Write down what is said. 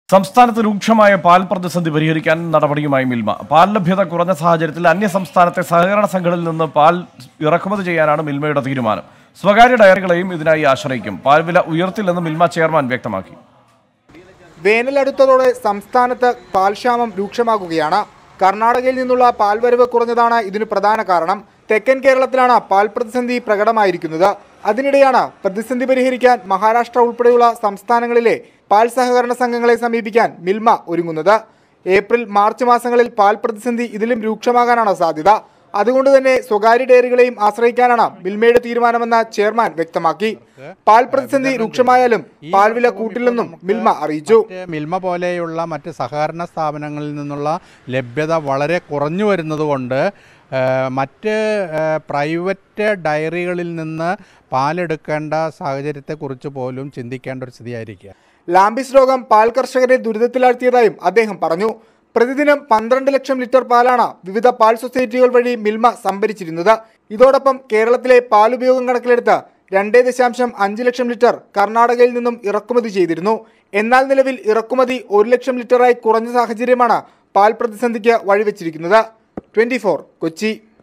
സംസ്ഥാനത്ത് രൂക്ഷമായ പാൽ പ്രതിസന്ധി പരിഹരിക്കാൻ നടപടിയുമായി മിൽമ പാൽ ലഭ്യത കുറഞ്ഞ സാഹചര്യത്തിൽ അന്യ സംസ്ഥാനത്തെ സഹകരണ സംഘങ്ങളിൽ നിന്ന് പാൽ ഇറക്കുമതി ചെയ്യാനാണ് മിൽമയുടെ തീരുമാനം സ്വകാര്യ ഡയറികളെയും ഇതിനായി ആശ്രയിക്കും പാൽ വില ഉയർത്തില്ലെന്ന് മിൽമ ചെയർമാൻ വ്യക്തമാക്കി വേനലടുത്തതോടെ സംസ്ഥാനത്ത് പാൽക്ഷാമം രൂക്ഷമാകുകയാണ് കർണാടകയിൽ നിന്നുള്ള പാൽ വരവ് കുറഞ്ഞതാണ് ഇതിന് പ്രധാന കാരണം തെക്കൻ കേരളത്തിലാണ് പാൽ പ്രതിസന്ധി പ്രകടമായിരിക്കുന്നത് അതിനിടെയാണ് പ്രതിസന്ധി പരിഹരിക്കാൻ മഹാരാഷ്ട്ര ഉൾപ്പെടെയുള്ള സംസ്ഥാനങ്ങളിലെ പാൽ സഹകരണ സംഘങ്ങളെ സമീപിക്കാൻ മിൽമ ഒരുങ്ങുന്നത് ഏപ്രിൽ മാർച്ച് മാസങ്ങളിൽ പാൽ പ്രതിസന്ധി ഇതിലും രൂക്ഷമാകാനാണ് സാധ്യത അതുകൊണ്ട് തന്നെ സ്വകാര്യ ഡയറികളെയും ആശ്രയിക്കാനാണ് മിൽമയുടെ തീരുമാനമെന്ന് ചെയർമാൻ വ്യക്തമാക്കി പാൽ പ്രതിസന്ധി രൂക്ഷമായാലും പാൽ വില കൂട്ടില്ലെന്നും മിൽമ അറിയിച്ചു മറ്റ് മിൽമ പോലെയുള്ള മറ്റ് സഹകരണ സ്ഥാപനങ്ങളിൽ നിന്നുള്ള ലഭ്യത വളരെ കുറഞ്ഞു വരുന്നതുകൊണ്ട് ആ, മറ്റ് ആ, പ്രൈവറ്റ് ഡയറികളിൽ നിന്ന് പാലെടുക്കേണ്ട സാഹചര്യത്തെക്കുറിച്ച് പോലും ചിന്തിക്കേണ്ട ഒരു സ്ഥിതിയായിരിക്കുക ലാംബിസ് രോഗം പാൽ കർഷകരെ ദുരിതത്തിലാഴ്ത്തിയതായും അദ്ദേഹം പറഞ്ഞു പ്രതിദിനം പന്ത്രണ്ട് ലക്ഷം ലിറ്റർ പാലാണ് വിവിധ പാൽ സൊസൈറ്റികൾ വഴി മിൽമ സംഭരിച്ചിരുന്നത് ഇതോടൊപ്പം കേരളത്തിലെ പാൽ ഉപയോഗം കണക്കിലെടുത്ത് രണ്ടേ ദശാംശം അഞ്ച് ലക്ഷം ലിറ്റർ കർണാടകയിൽ നിന്നും ഇറക്കുമതി ചെയ്തിരുന്നു എന്നാൽ നിലവിൽ ഇറക്കുമതി ഒരു ലക്ഷം ലിറ്ററായി കുറഞ്ഞ സാഹചര്യമാണ് പാൽ പ്രതിസന്ധിക്ക് വഴിവെച്ചിരിക്കുന്നത് ട്വന്റി കൊച്ചി